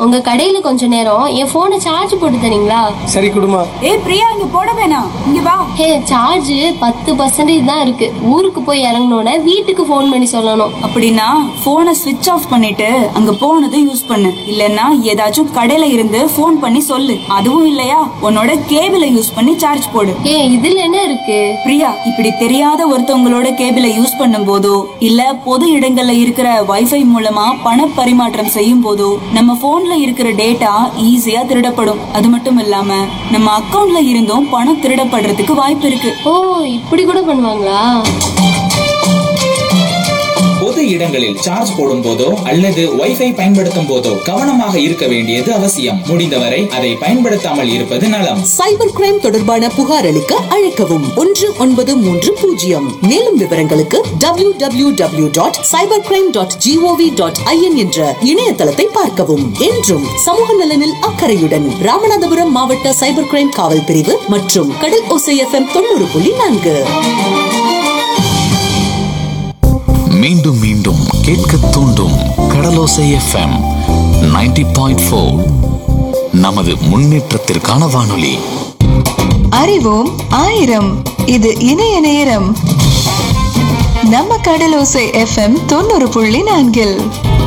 உங்க கடையில கொஞ்ச நேரம் என் போனை சார்ஜ் போட்டு தரீங்களா சரி குடுமா ஏய் பிரியா இங்க போட வேணாம் இங்க வா ஹே சார்ஜ் பத்து பர்சன்டேஜ் தான் இருக்கு ஊருக்கு போய் இறங்கினோட வீட்டுக்கு ஃபோன் பண்ணி சொல்லணும் அப்படின்னா போனை ஸ்விட்ச் ஆஃப் பண்ணிட்டு அங்க போனதை யூஸ் பண்ணு இல்லனா ஏதாச்சும் கடையில இருந்து ஃபோன் பண்ணி சொல்லு அதுவும் இல்லையா உன்னோட கேபிளை யூஸ் பண்ணி சார்ஜ் போடு ஏ இதுல என்ன இருக்கு பிரியா இப்படி தெரியாத ஒருத்தவங்களோட கேபிளை யூஸ் பண்ணும் போதோ இல்ல பொது இடங்கள்ல இருக்கிற வைஃபை மூலமா பண பரிமாற்றம் செய்யும் போதோ நம்ம போன்ல இருக்கிற டேட்டா ஈஸியா திருடப்படும் அது மட்டும் இல்லாம நம்ம அக்கவுண்ட்ல இருந்தும் பணம் திருடப்படுறதுக்கு வாய்ப்பு இருக்கு ஓ இப்படி கூட பண்ணுவாங்களா பொது இடங்களில் சார்ஜ் போடும் போதோ அல்லது வைஃபை பயன்படுத்தும் போதோ கவனமாக இருக்க வேண்டியது அவசியம் முடிந்தவரை அதை பயன்படுத்தாமல் இருப்பது நலம் சைபர் கிரைம் தொடர்பான புகார் அளிக்க அழைக்கவும் ஒன்று ஒன்பது மூன்று பூஜ்ஜியம் மேலும் விவரங்களுக்கு W W W dot cyber crime dot gov dot in என்ற இணையதளத்தை பார்க்கவும் என்றும் சமூக நலனில் அக்கறையுடன் ராமநாதபுரம் மாவட்ட சைபர் கிரைம் காவல் பிரிவு மற்றும் கடல் ஓசை எஃப்எம் தொண்ணூறு புள்ளி நான்கு மீண்டும் மீண்டும் கேட்க தூண்டும் கடலோசை எஃப்எம் 90.4 பாயிண்ட் நமது முன்னேற்றத்திற்கான வானொலி அறிவோம் ஆயிரம் இது இணைய நேரம் நம்ம கடலோசை எஃப்எம் தொண்ணூறு புள்ளி நான்கில்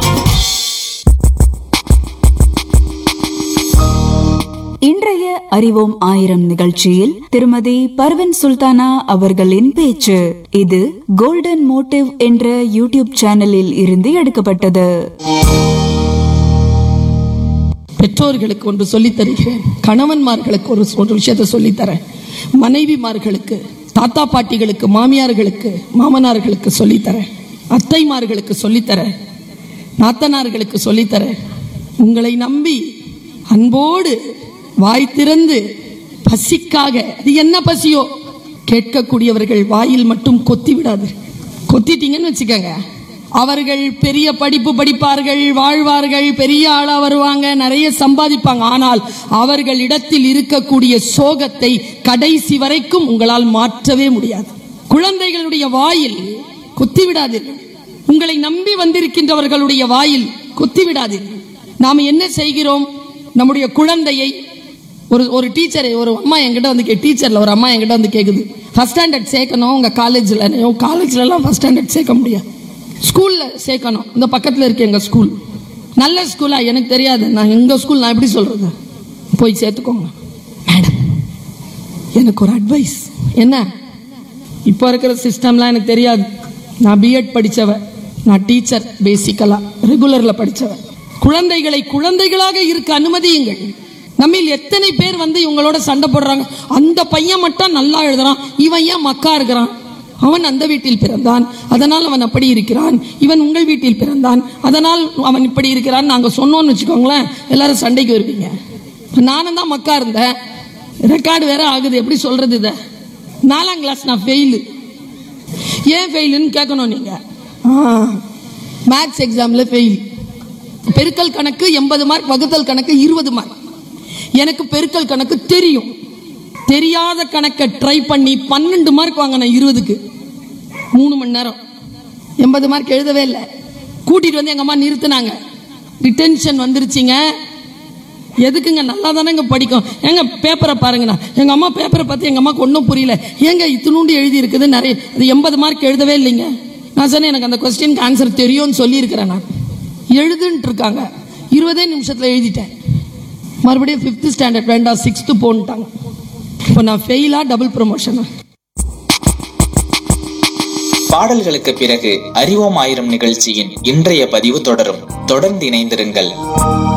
இன்றைய அறிவோம் ஆயிரம் நிகழ்ச்சியில் திருமதி பர்வின் சுல்தானா அவர்களின் பேச்சு இது கோல்டன் மோட்டிவ் என்ற யூடியூப் சேனலில் இருந்து எடுக்கப்பட்டது பெற்றோர்களுக்கு ஒன்று சொல்லித் தருகிறேன் கணவன்மார்களுக்கு ஒரு ஒரு விஷயத்தை சொல்லித் தரேன் மனைவிமார்களுக்கு தாத்தா பாட்டிகளுக்கு மாமியார்களுக்கு மாமனார்களுக்கு சொல்லித் தரேன் அத்தைமார்களுக்கு சொல்லித் தரேன் நாத்தனார்களுக்கு சொல்லித் தரேன் உங்களை நம்பி அன்போடு வாய் திறந்து பசிக்காக அது என்ன பசியோ கேட்கக்கூடியவர்கள் வாயில் மட்டும் கொத்தி விடாது கொத்திட்டீங்கன்னு வச்சுக்கோங்க அவர்கள் பெரிய படிப்பு படிப்பார்கள் வாழ்வார்கள் பெரிய ஆளா வருவாங்க நிறைய சம்பாதிப்பாங்க ஆனால் அவர்கள் இடத்தில் இருக்கக்கூடிய சோகத்தை கடைசி வரைக்கும் உங்களால் மாற்றவே முடியாது குழந்தைகளுடைய வாயில் குத்தி விடாதீர்கள் உங்களை நம்பி வந்திருக்கின்றவர்களுடைய வாயில் குத்தி விடாதீர்கள் நாம் என்ன செய்கிறோம் நம்முடைய குழந்தையை ஒரு ஒரு டீச்சர் ஒரு அம்மா என்கிட்ட வந்து கே டீச்சர்ல ஒரு அம்மா என்கிட்ட வந்து கேக்குது ஃபர்ஸ்ட் ஸ்டாண்டர்ட் சேர்க்கணும் உங்க காலேஜ்ல காலேஜ்லலாம் ஃபர்ஸ்ட் ஸ்டாண்டர்ட் சேர்க்க முடியாது ஸ்கூல்ல சேர்க்கணும் இந்த பக்கத்துல இருக்கு எங்க ஸ்கூல் நல்ல ஸ்கூலா எனக்கு தெரியாது நான் எங்க ஸ்கூல் நான் எப்படி சொல்றது போய் சேர்த்துக்கோங்க மேடம் எனக்கு ஒரு அட்வைஸ் என்ன இப்போ இருக்கிற சிஸ்டம்லாம் எனக்கு தெரியாது நான் பிஎட் படிச்சவ நான் டீச்சர் பேசிக்கலா ரெகுலர்ல படிச்சவ குழந்தைகளை குழந்தைகளாக இருக்க அனுமதியுங்கள் நம்மில் எத்தனை பேர் வந்து இவங்களோட சண்டை போடுறாங்க அந்த பையன் மட்டும் நல்லா எழுதுறான் இவன் ஏன் மக்கா இருக்கிறான் அவன் அந்த வீட்டில் பிறந்தான் அதனால் அவன் அப்படி இருக்கிறான் இவன் உங்கள் வீட்டில் பிறந்தான் அதனால் அவன் இப்படி இருக்கிறான் நாங்க சொன்னோம்னு வச்சுக்கோங்களேன் எல்லாரும் சண்டைக்கு வருவீங்க நானும் தான் மக்கா இருந்தேன் ரெக்கார்டு வேற ஆகுது எப்படி சொல்றது இதை நாலாம் கிளாஸ் நான் ஃபெயிலு ஏன் ஃபெயிலுன்னு கேட்கணும் நீங்க மேத்ஸ் எக்ஸாம்ல ஃபெயில் பெருக்கல் கணக்கு எண்பது மார்க் வகுத்தல் கணக்கு இருபது மார்க் எனக்கு பெருக்கல் கணக்கு தெரியும் தெரியாத கணக்கை ட்ரை பண்ணி பன்னெண்டு மார்க் வாங்கினேன் இருபதுக்கு மூணு மணி நேரம் எண்பது மார்க் எழுதவே இல்லை கூட்டிட்டு வந்து எங்க அம்மா நிறுத்தினாங்க டிடென்ஷன் வந்துருச்சுங்க எதுக்குங்க நல்லா தானேங்க படிக்கும் ஏங்க பேப்பரை பாருங்கண்ணா எங்க அம்மா பேப்பரை பார்த்து எங்க அம்மாக்கு ஒன்றும் புரியல ஏங்க இத்தினூண்டு எழுதி இருக்குது நிறைய அது எண்பது மார்க் எழுதவே இல்லைங்க நான் சொன்னேன் எனக்கு அந்த கொஸ்டினுக்கு ஆன்சர் தெரியும்னு சொல்லியிருக்கிறேன் நான் எழுதுன்ட்டு இருக்காங்க இருபதே நிமிஷத்தில் எழுதிட்டேன் மறுபடியும் ஃபிஃப்த் ஸ்டாண்டர்ட் வேண்டாம் சிக்ஸ்த்து போன்ட்டாங்க இப்போ நான் ஃபெயிலா டபுள் ப்ரொமோஷனா பாடல்களுக்கு பிறகு அறிவோம் ஆயிரம் நிகழ்ச்சியின் இன்றைய பதிவு தொடரும் தொடர்ந்து இணைந்திருங்கள்